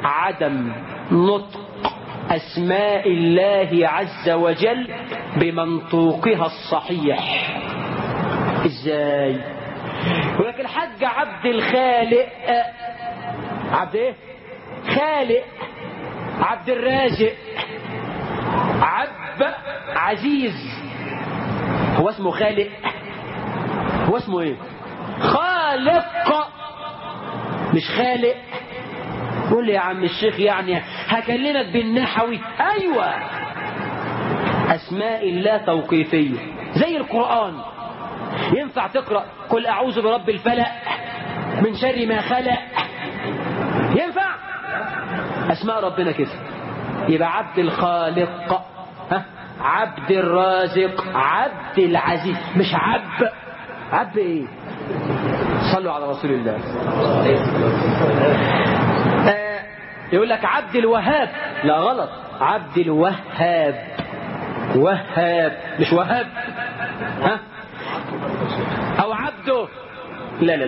عدم نطق أسماء الله عز وجل بمنطوقها الصحيح ازاي ولكن الحاج عبد الخالق عبد ايه خالق عبد الرازق عب عزيز هو اسمه خالق هو اسمه ايه خالق مش خالق قول لي يا عم الشيخ يعني هكلمك بالنحوي ايوه اسماء الله توقيفيه زي القران ينفع تقرا قل اعوذ برب الفلق من شر ما خلق ينفع اسماء ربنا كده يبقى عبد الخالق ها عبد الرازق عبد العزيز مش عب عب ايه صلوا على رسول الله آه يقول لك عبد الوهاب لا غلط عبد الوهاب وهاب مش وهاب ها او عبده لا لا